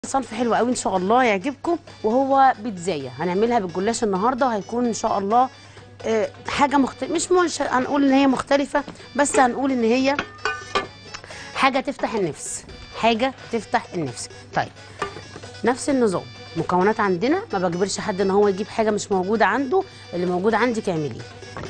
صنف حلو قوي ان شاء الله يعجبكم وهو بيتزايه هنعملها بالجلاش النهارده وهيكون ان شاء الله آه، حاجه مختلفه مش مش هنقول ان هي مختلفه بس هنقول ان هي حاجه تفتح النفس حاجه تفتح النفس طيب نفس النظام مكونات عندنا ما بجبرش حد ان هو يجيب حاجه مش موجوده عنده اللي موجود عندك اعمليه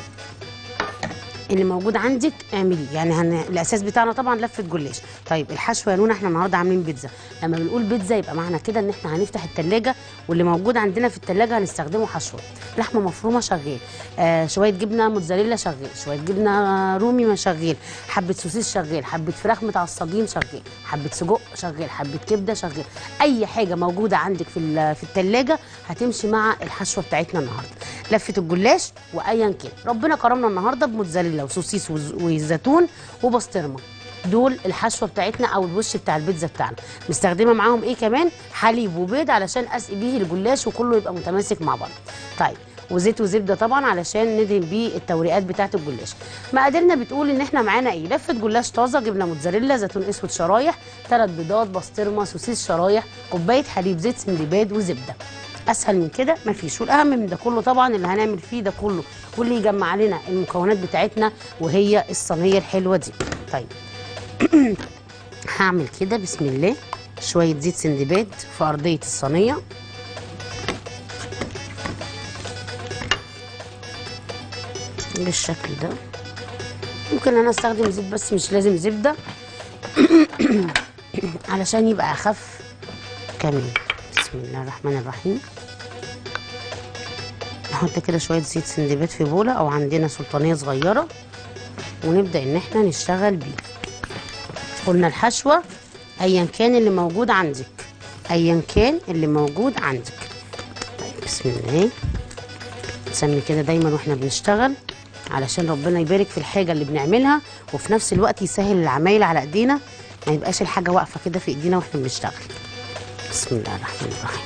اللي موجود عندك اعمليه يعني هن... الاساس بتاعنا طبعا لفه جلاش طيب الحشو يا نونا احنا النهارده عاملين بيتزا لما بنقول بيتزا يبقى معنى كده ان احنا هنفتح التلاجة واللي موجود عندنا في التلاجة هنستخدمه حشو لحمه مفرومه شغال آه شويه جبنه موتزاريلا شغال شويه جبنه رومي ما شغال حبه سوسيس شغال حبه فراخ متعصجين شغال حبه سجق شغال حبه كبده شغال اي حاجه موجوده عندك في ال- في التلاجة هتمشي مع الحشوه بتاعتنا النهارده لفه الجلاش وايا كان ربنا كرمنا النهارده بموتزاريلا وسوسيس وز- وزيتون وبسطرمه دول الحشوه بتاعتنا او الوش بتاع البيتزا بتاعنا مستخدمه معاهم ايه كمان حليب وبيض علشان اسقي بيه الجلاش وكله يبقى متماسك مع بعض طيب وزيت وزبده طبعا علشان ندهن بيه التوريقات بتاعه الجلاش مقاديرنا بتقول ان احنا معانا ايه لفه جلاش طازه جبنه موتزاريلا زيتون اسود شرايح ثلاث بيضات بسطرمه سوسيس شرايح كوبايه حليب زيت سندباد وزبده اسهل من كده مفيش والاهم من ده كله طبعا اللي هنعمل فيه ده كله واللي يجمع لنا المكونات بتاعتنا وهي الصينيه الحلوه دي طيب هعمل كده بسم الله شويه زيت سندباد في ارضيه الصينيه بالشكل ده ممكن انا استخدم زيت بس مش لازم زبده علشان يبقى اخف كمان بسم الله الرحمن الرحيم نحط كده شويه زيت سندباد في بوله او عندنا سلطانيه صغيره ونبدا ان احنا نشتغل بيه قلنا الحشوه ايا كان اللي موجود عندك ايا كان اللي موجود عندك طيب بسم الله نسمي كده دايما واحنا بنشتغل علشان ربنا يبارك في الحاجه اللي بنعملها وفي نفس الوقت يسهل العمايل على ايدينا ما يبقاش الحاجه واقفه كده في ايدينا واحنا بنشتغل بسم الله الرحمن الرحيم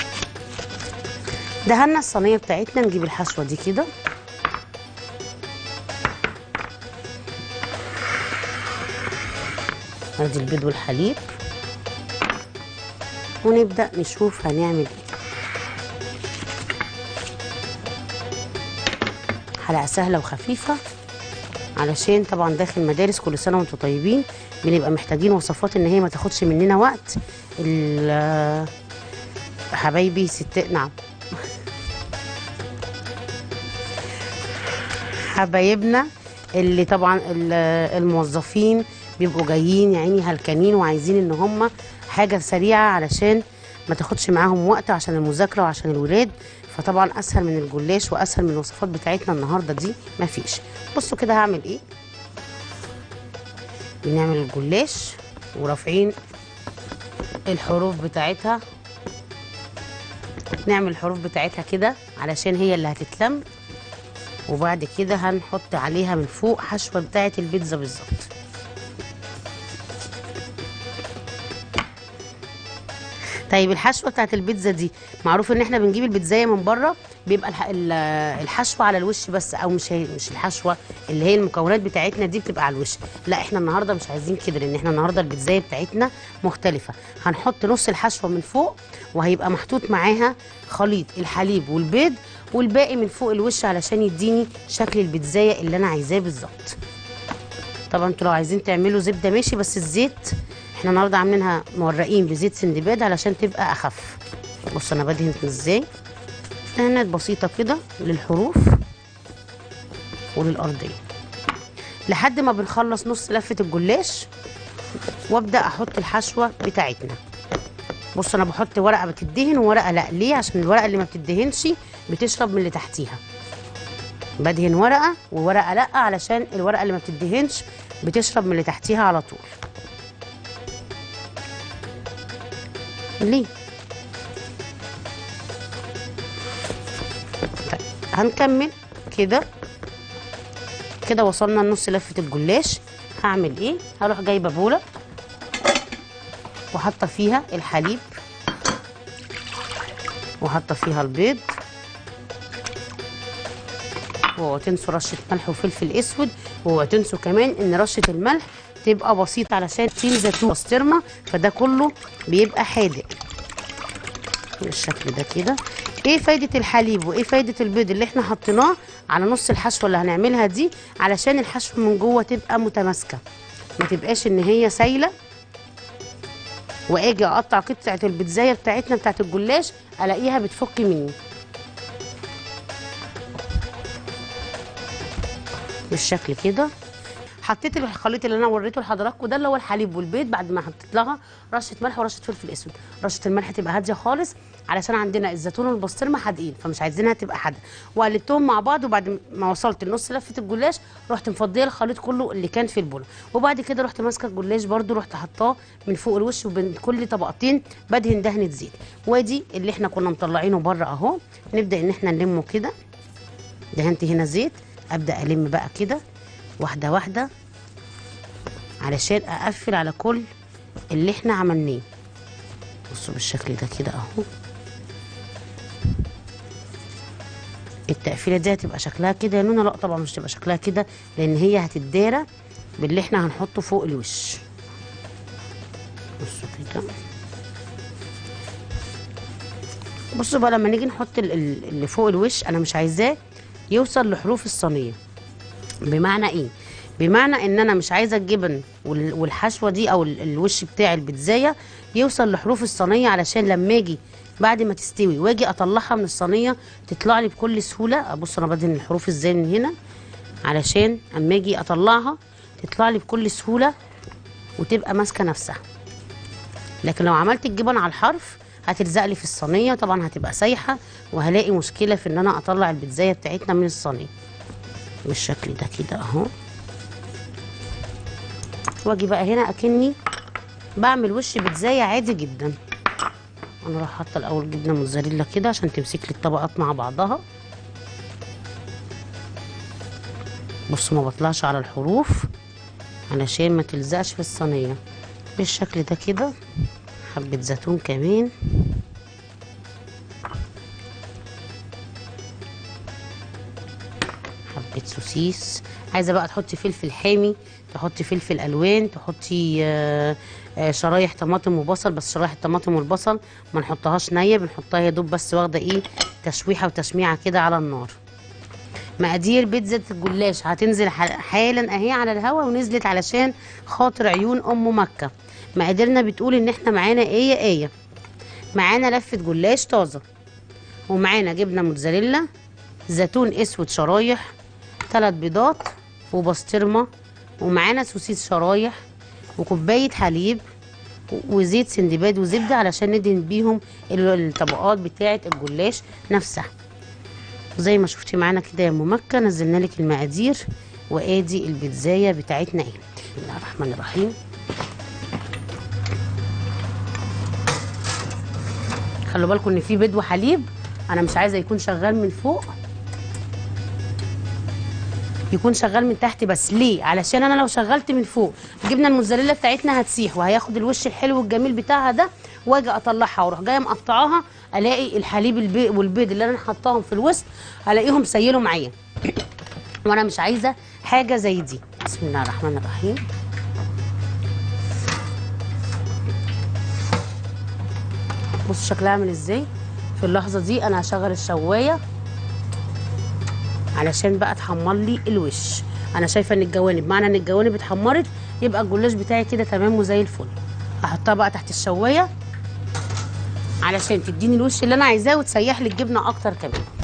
دهنا الصينيه بتاعتنا نجيب الحشوه دي كده ادي البيض والحليب ونبدا نشوف هنعمل ايه حلقه سهله وخفيفه علشان طبعا داخل مدارس كل سنه وانتم طيبين بنبقى محتاجين وصفات ان هي ما تاخدش مننا وقت ال- حبايبي ستات نعم حبايبنا اللي طبعا ال- الموظفين بيبقوا جايين يا عيني هلكانين وعايزين ان هم حاجه سريعه علشان ما تاخدش معاهم وقت عشان المذاكره وعشان الولاد فطبعا اسهل من الجلاش واسهل من الوصفات بتاعتنا النهارده دي مفيش بصوا كده هعمل ايه بنعمل الجلاش ورافعين الحروف بتاعتها نعمل الحروف بتاعتها كده علشان هي اللي هتتلم وبعد كده هنحط عليها من فوق حشوه بتاعه البيتزا بالظبط طيب الحشوه بتاعت البيتزا دي معروف ان احنا بنجيب البيتزايه من بره بيبقى الح- ال- الحشوه على الوش بس او مش هي مش الحشوه اللي هي المكونات بتاعتنا دي بتبقى على الوش لا احنا النهارده مش عايزين كده لان احنا النهارده البيتزايه بتاعتنا مختلفه هنحط نص الحشوه من فوق وهيبقى محطوط معاها خليط الحليب والبيض والباقي من فوق الوش علشان يديني شكل البيتزايه اللي انا عايزاه بالظبط طبعا انتوا لو عايزين تعملوا زبده ماشي بس الزيت احنا النهارده عاملينها مورقين بزيت سندباد علشان تبقى اخف بص انا بدهن ازاي دهانات بسيطه كده للحروف وللارضيه لحد ما بنخلص نص لفه الجلاش وابدا احط الحشوه بتاعتنا بص انا بحط ورقه بتدهن وورقه لا ليه عشان الورقه اللي ما بتدهنش بتشرب من اللي تحتيها بدهن ورقه وورقه لا علشان الورقه اللي ما بتدهنش بتشرب من اللي تحتيها على طول ليه طيب هنكمل كده كده وصلنا لنص لفه الجلاش هعمل ايه هروح جايبه بوله وحاطه فيها الحليب وحاطه فيها البيض واوعوا تنسوا رشه ملح وفلفل اسود واوعوا تنسوا كمان ان رشه الملح تبقى بسيطه علشان تشيل زيتون بسطرمه فده كله بيبقى حادق بالشكل ده كده ايه فايده الحليب وايه فايده البيض اللي احنا حطيناه على نص الحشوه اللي هنعملها دي علشان الحشوه من جوه تبقى متماسكه ما تبقاش ان هي سايله واجي اقطع قطعه البيتزايه بتاعتنا بتاعت الجلاش الاقيها بتفك مني بالشكل كده حطيت الخليط اللي انا وريته لحضراتكم ده اللي هو الحليب والبيض بعد ما حطيت لها رشه ملح ورشه فلفل اسود رشه الملح تبقى هاديه خالص علشان عندنا الزيتون والبسطرمه حادقين فمش عايزينها تبقى حادقه وقلبتهم مع بعض وبعد ما وصلت لنص لفه الجلاش رحت مفضيه الخليط كله اللي كان في البوله وبعد كده رحت ماسكه الجلاش برده رحت حطاه من فوق الوش وبين كل طبقتين بدهن دهنه زيت وادي اللي احنا كنا مطلعينه بره اهو نبدا ان احنا نلمه كده دهنت هنا زيت ابدا الم بقى كده واحده واحده علشان اقفل على كل اللي احنا عملناه بصوا بالشكل ده كده اهو التقفيله دي هتبقى شكلها كده يا نونا لا طبعا مش تبقى شكلها كده لان هي هتتدارى باللي احنا هنحطه فوق الوش بصوا كده بصوا بقى لما نيجي نحط ال- ال- اللي فوق الوش انا مش عايزاه يوصل لحروف الصينيه بمعنى ايه بمعنى ان انا مش عايزه الجبن وال- والحشوه دي او ال- الوش بتاع البيتزايه يوصل لحروف الصينيه علشان لما اجي بعد ما تستوي واجي اطلعها من الصينيه تطلع لي بكل سهوله ابص انا بدهن الحروف ازاي من هنا علشان اما اجي اطلعها تطلع لي بكل سهوله وتبقى ماسكه نفسها لكن لو عملت الجبن على الحرف هتلزق لي في الصينيه طبعا هتبقى سايحه وهلاقي مشكله في ان انا اطلع البيتزايه بتاعتنا من الصينيه بالشكل ده كده اهو واجي بقى هنا اكني بعمل وش بيتزايه عادي جدا انا راح حاطه الاول جبنه موتزاريلا كده عشان تمسك لي الطبقات مع بعضها بصوا ما بطلعش على الحروف علشان ما تلزقش في الصينيه بالشكل ده كده حبه زيتون كمان حبه سوسيس عايزه بقى تحطي فلفل حامي تحطي فلفل الوان تحطي آه، آه، شرايح طماطم وبصل بس شرايح الطماطم والبصل ما نحطهاش نيه بنحطها يا دوب بس واخده ايه تشويحه وتشميعه كده على النار مقادير بيتزا الجلاش هتنزل ح- حالا اهي على الهوا ونزلت علشان خاطر عيون ام مكه مقاديرنا بتقول ان احنا معانا ايه ايه معانا لفه جلاش طازه ومعانا جبنه موتزاريلا زيتون اسود شرايح ثلاث بيضات وبسطرمه ومعانا سوسيس شرايح وكوبايه حليب و- وزيت سندباد وزبده علشان ندهن بيهم ال- الطبقات بتاعه الجلاش نفسها زي ما شفتي معانا كده يا ام مكه نزلنا لك المقادير وادي البيتزايه بتاعتنا اهي بسم الله الرحمن الرحيم خلوا بالكم ان في بيض وحليب انا مش عايزه يكون شغال من فوق يكون شغال من تحت بس ليه علشان انا لو شغلت من فوق الجبنه الموتزاريلا بتاعتنا هتسيح وهياخد الوش الحلو الجميل بتاعها ده واجي اطلعها واروح جايه مقطعاها الاقي الحليب البي والبيض اللي انا حطاهم في الوسط الاقيهم سيلوا معايا وانا مش عايزه حاجه زي دي بسم الله الرحمن الرحيم بصوا شكلها عامل ازاي في اللحظه دي انا هشغل الشوايه علشان بقى تحمر لي الوش انا شايفه ان الجوانب معنى ان الجوانب اتحمرت يبقى الجلاش بتاعي كده تمام وزي الفل هحطها بقى تحت الشوايه علشان تديني الوش اللي انا عايزاه وتسيح لي الجبنه اكتر كمان